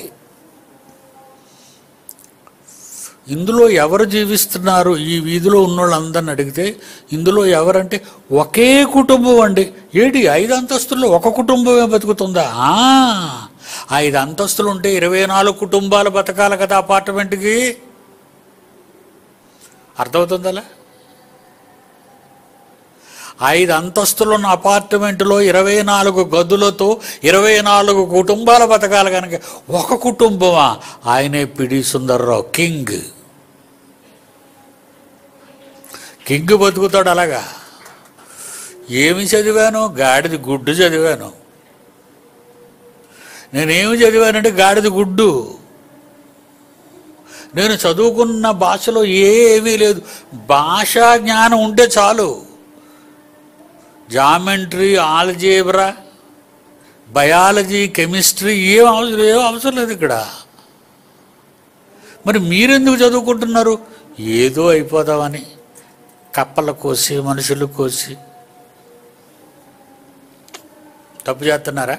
ఇందులో ఎవరు జీవిస్తున్నారు ఈ వీధిలో ఉన్న వాళ్ళందరిని అడిగితే ఇందులో ఎవరంటే ఒకే కుటుంబం అండి ఏడి ఐదు అంతస్తుల్లో ఒక కుటుంబమే బతుకుతుందా ఆ, ఐదు అంతస్తులు ఉంటే ఇరవై నాలుగు కుటుంబాలు బతకాలి కదా అపార్ట్మెంట్కి అర్థమవుతుందా ఐదు అంతస్తులున్న అపార్ట్మెంట్లో ఇరవై నాలుగు గదులతో ఇరవై నాలుగు కుటుంబాల బతకాలి కనుక ఒక కుటుంబమా ఆయనే పిడి సుందర్రావు కింగ్ కింగ్ బతుకుతాడు అలాగా ఏమి చదివాను గాడిది గుడ్డు చదివాను నేనేమి చదివానంటే గాడిది గుడ్డు నేను చదువుకున్న భాషలో ఏమీ లేదు భాషా జ్ఞానం ఉంటే చాలు జామెంట్రీ ఆల్జేబ్రా బయాలజీ కెమిస్ట్రీ ఏం అవసరం ఏం అవసరం లేదు ఇక్కడ మరి మీరెందుకు చదువుకుంటున్నారు ఏదో అయిపోదామని కప్పలు కోసి మనుషులు కోసి తప్పు చేస్తున్నారా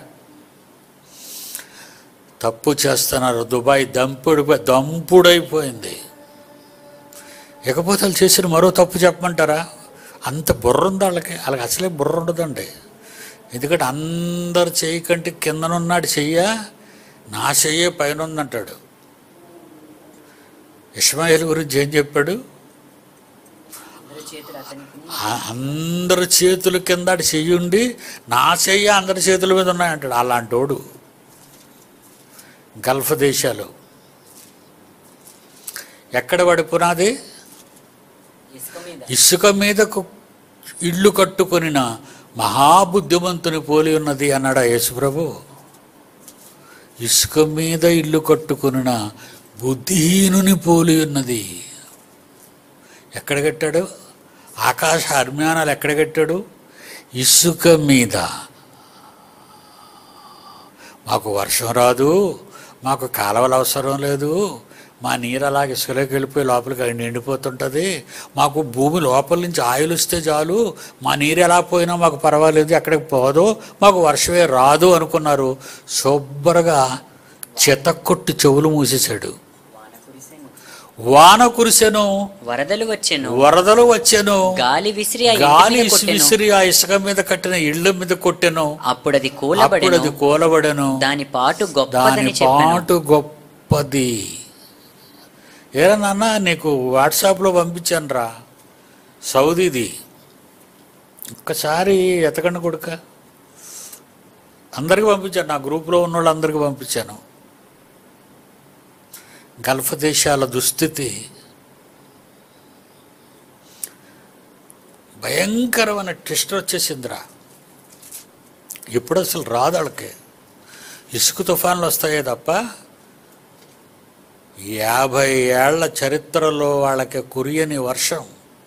తప్పు చేస్తున్నారు దుబాయ్ దంపుడు దంపుడైపోయింది ఇకపోతే వాళ్ళు చేసిన మరో తప్పు చెప్పమంటారా అంత బుర్ర ఉంది వాళ్ళకి వాళ్ళకి అసలే బుర్ర ఉండదండి ఎందుకంటే అందరు చెయ్యి కంటే కిందనున్నాడు చెయ్య నా చెయ్యే పైన ఉందంటాడు ఇస్మాయిల్ గురించి ఏం చెప్పాడు ఆ- అందరి చేతుల కింద ఆడి చెయ్యి ఉండి నా చెయ్యి అందరి చేతుల మీద ఉన్నాయంటాడు అలాంటోడు గల్ఫ్ దేశాలు ఎక్కడ వాడి పునాది ఇసుక మీద కు- ఇల్లు కట్టుకొనిన మహాబుద్ధిమంతుని పోలి ఉన్నది అన్నాడా యేసుప్రభు ఇసుక మీద ఇల్లు కట్టుకొనిన బుద్ధిహీనుని పోలి ఉన్నది ఎక్కడ కట్టాడు ఆకాశ అజ్ఞానాలు ఎక్కడ కట్టాడు ఇసుక మీద మాకు వర్షం రాదు మాకు కాలువలు అవసరం లేదు మా నీరు అలాగే ఇసుకలోకి వెళ్ళిపోయి లోపలికి అది నిండిపోతుంటుంది మాకు భూమి లోపల నుంచి ఆయిల్ వస్తే చాలు మా నీరు ఎలా పోయినా మాకు పర్వాలేదు ఎక్కడికి పోదు మాకు వర్షమే రాదు అనుకున్నారు శుభ్రగా చెతక్కొట్టు చెవులు మూసేశాడు వాన కురిసెను వరదలు వచ్చెను వరదలు వచ్చెను గాలి విసిరి ఆ ఇంటి గాలి మీద కొట్టెను. విసిరి ఆ ఇసుక మీద కట్టిన ఇళ్ళ మీద కొట్టెను అప్పుడు అది అప్పుడు కూలబడెను అది కూలబడెను దాని పాటు దాని గొప్పదని చెప్పాను పాటు గొప్పది ఏరా నాన్న నీకు వాట్సాప్లో పంపించాను రా సౌదీది ఒక్కసారి ఎతకండి కొడుక అందరికీ పంపించాను నా గ్రూప్లో ఉన్న వాళ్ళందరికీ పంపించాను గల్ఫ్ దేశాల దుస్థితి భయంకరమైన టెస్ట్ వచ్చేసిందిరా ఇప్పుడు అసలు రాదు వాళ్ళకి ఇసుక తుఫాన్లు వస్తాయే తప్ప యాభై ఏళ్ల చరిత్రలో వాళ్ళకి కురియని వర్షం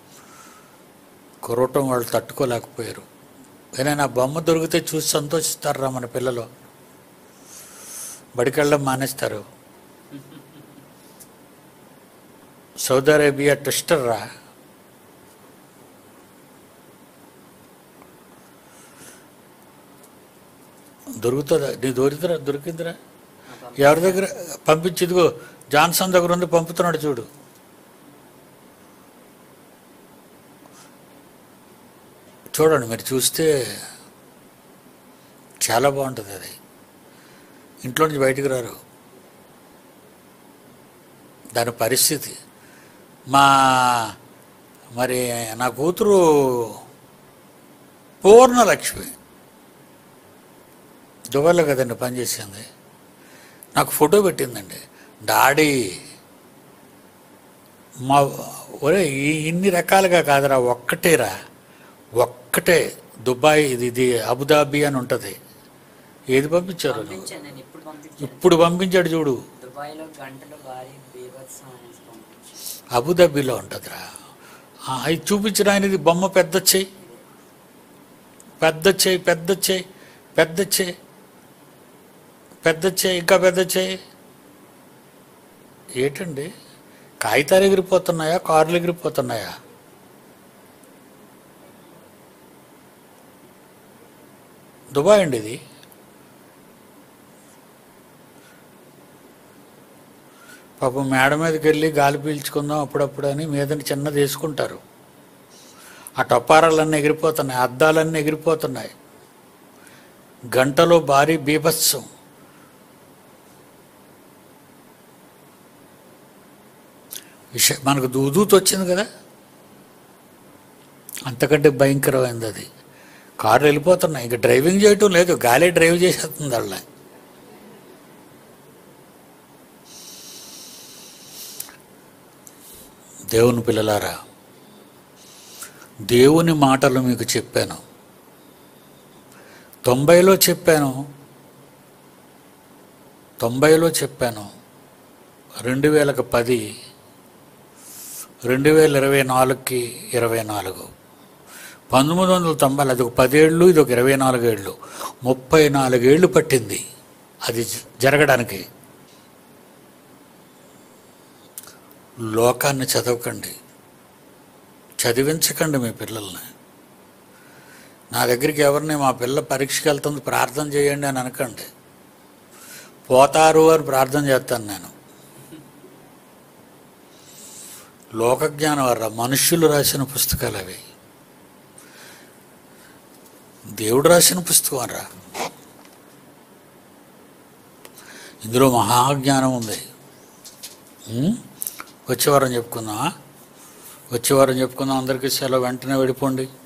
కురవటం వాళ్ళు తట్టుకోలేకపోయారు కానీ నా బొమ్మ దొరికితే చూసి సంతోషిస్తారా మన పిల్లలు బడికెళ్ళడం మానేస్తారు సౌదీ అరేబియా టెస్టర్ రా దొరుకుతుందా నీ దొరికిందిరా దొరికిందిరా ఎవరి దగ్గర పంపించి ఇదిగో జాన్సన్ దగ్గర ఉంది పంపుతున్నాడు చూడు చూడండి మీరు చూస్తే చాలా బాగుంటుంది అది ఇంట్లో నుంచి బయటికి రారు దాని పరిస్థితి మా మరి నా కూతురు పూర్ణలక్ష్మి దుబాయ్లో కదండి పనిచేసింది నాకు ఫోటో పెట్టిందండి డాడీ మా ఒరే ఈ- ఇన్ని రకాలుగా కాదురా ఒక్కటేరా ఒక్కటే దుబాయ్ ఇది ఇది అబుదాబి అని ఉంటుంది ఏది పంపించారు నువ్వు? పంపించాను నేను ఇప్పుడు పంపించాను ఇప్పుడు పంపించాడు చూడు దుబాయ్లో గంటలు భారీ బీభత్సం అనేసి పంపించాను అబుదాబిలో ఉంటుందిరా ఆ, అది చూపించిన ఆయన ఇది బొమ్మ పెద్ద చెయ్యి పెద్ద చెయ్యి పెద్ద చెయ్యి పెద్ద చెయ్యి పెద్ద చెయ్యి ఇంకా పెద్ద చెయ్యి ఏంటండి కాగితాలు ఎగిరిపోతున్నాయా కార్లు ఎగిరిపోతున్నాయా దుబాయ్ అండి ఇది పాపం మేడ మీదకి వెళ్ళి గాలి పీల్చుకుందాం అప్పుడప్పుడు అని మీదని చిన్నది వేసుకుంటారు ఆ టపారాలన్నీ ఎగిరిపోతున్నాయి అద్దాలన్నీ ఎగిరిపోతున్నాయి గంటలో భారీ బీభత్సం విష మనకు దూదూత వచ్చింది కదా అంతకంటే భయంకరమైంది అది కారు వెళ్ళిపోతున్నాయి ఇంకా డ్రైవింగ్ చేయటం లేదు గాలి డ్రైవ్ చేసేస్తుంది వాళ్ళ దేవుని పిల్లలారా దేవుని మాటలు మీకు చెప్పాను తొంభైలో చెప్పాను తొంభైలో చెప్పాను రెండు వేలకు పది రెండు వేల ఇరవై నాలుగుకి ఇరవై నాలుగు పంతొమ్మిది వందల తొంభై అది ఒక పదేళ్ళు ఇది ఒక ఇరవై నాలుగేళ్ళు ముప్పై నాలుగేళ్ళు పట్టింది అది జ- జరగడానికి లోకాన్ని చదవకండి చదివించకండి మీ పిల్లల్ని నా దగ్గరికి ఎవరిని మా పిల్ల పరీక్షకి వెళ్తుంది ప్రార్థన చేయండి అని అనకండి పోతారు అని ప్రార్థన చేస్తాను నేను లోకజ్ఞానం వర్ర మనుష్యులు రాసిన పుస్తకాలు అవి దేవుడు రాసిన పుస్తకం రా ఇందులో మహాజ్ఞానం ఉంది ఉం? వచ్చే వారం చెప్పుకుందామా వచ్చే వారం చెప్పుకుందాం అందరికీ సెలవు వెంటనే వెళ్ళిపోండి